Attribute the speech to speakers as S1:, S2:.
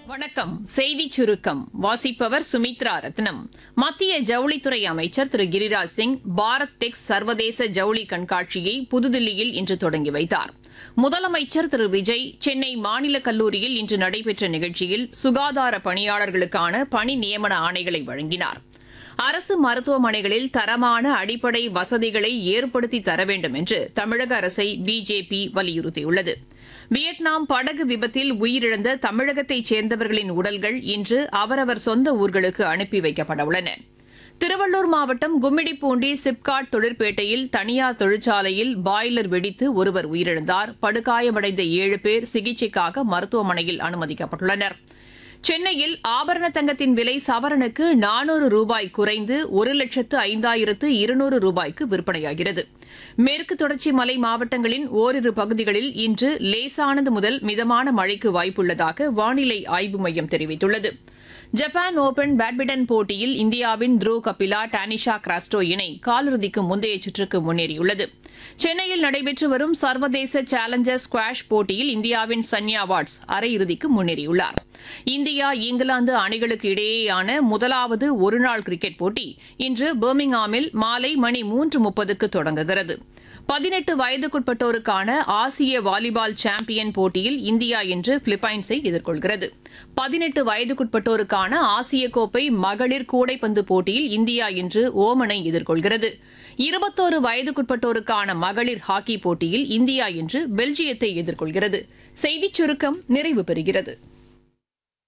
S1: வணக்கம் செய்தி சுருக்கம் வாசிப்பவர் சுமித்ரா ரத்னம் மத்திய ஜவுளித்துறை அமைச்சர் திரு கிரிராஜ் சிங் பாரத் டெக்ஸ் சர்வதேச ஜவுளி கண்காட்சியை புதுதில்லியில் இன்று தொடங்கி வைத்தார் முதலமைச்சர் திரு விஜய் சென்னை மாநில கல்லூரியில் இன்று நடைபெற்ற நிகழ்ச்சியில் சுகாதார பணியாளர்களுக்கான பணி நியமன ஆணைகளை வழங்கினார் அரசு மருத்துவமனைகளில் தரமான அடிப்படை வசதிகளை ஏற்படுத்தி தர வேண்டும் என்று தமிழக அரசை பிஜேபி வலியுறுத்தியுள்ளது வியட்நாம் படகு விபத்தில் உயிரிழந்த தமிழகத்தைச் சேர்ந்தவர்களின் உடல்கள் இன்று அவரவர் சொந்த ஊர்களுக்கு அனுப்பி வைக்கப்பட உள்ளன திருவள்ளூர் மாவட்டம் கும்மிடிப்பூண்டி சிப்காட் தொழிற்பேட்டையில் தனியார் தொழிற்சாலையில் பாய்லர் வெடித்து ஒருவர் உயிரிழந்தார் படுகாயமடைந்த ஏழு பேர் சிகிச்சைக்காக மருத்துவமனையில் அனுமதிக்கப்பட்டுள்ளனா் சென்னையில் ஆபரண தங்கத்தின் விலை சவரனுக்கு நானூறு ரூபாய் குறைந்து ஒரு லட்சத்து ஐந்தாயிரத்து இருநூறு ரூபாய்க்கு விற்பனையாகிறது மேற்கு தொடர்ச்சி மலை மாவட்டங்களின் ஓரிரு பகுதிகளில் இன்று லேசானது முதல் மிதமான மழைக்கு வாய்ப்புள்ளதாக வானிலை ஆய்வு மையம் தெரிவித்துள்ளது ஜப்பான் ஓபன் பேட்மிண்டன் போட்டியில் இந்தியாவின் த்ரூ கபிலா டானிஷா கிராஸ்டோ இணை காலிறுதிக்கு முந்தைய சுற்றுக்கு முன்னேறியுள்ளது சென்னையில் நடைபெற்று வரும் சர்வதேச சேலஞ்சர் ஸ்குவாஷ் போட்டியில் இந்தியாவின் சன்யா வாட்ஸ் அரையிறுதிக்கு முன்னேறியுள்ளார் இந்தியா இங்கிலாந்து அணிகளுக்கு இடையேயான முதலாவது ஒருநாள் கிரிக்கெட் போட்டி இன்று பர்மிங்ஹாமில் மாலை மணி மூன்று முப்பதுக்கு தொடங்குகிறது பதினெட்டு வயதுக்குட்பட்டோருக்கான ஆசிய வாலிபால் சாம்பியன் போட்டியில் இந்தியா இன்று பிலிப்பைன்ஸை எதிர்கொள்கிறது பதினெட்டு வயதுக்குட்பட்டோருக்கான ஆசிய கோப்பை மகளிர் கூடைப்பந்து போட்டியில் இந்தியா இன்று ஓமனை எதிர்கொள்கிறது இருபத்தோரு வயதுக்குட்பட்டோருக்கான மகளிர் ஹாக்கி போட்டியில் இந்தியா இன்று பெல்ஜியத்தை எதிர்கொள்கிறது செய்திச் சுருக்கம் நிறைவு பெறுகிறது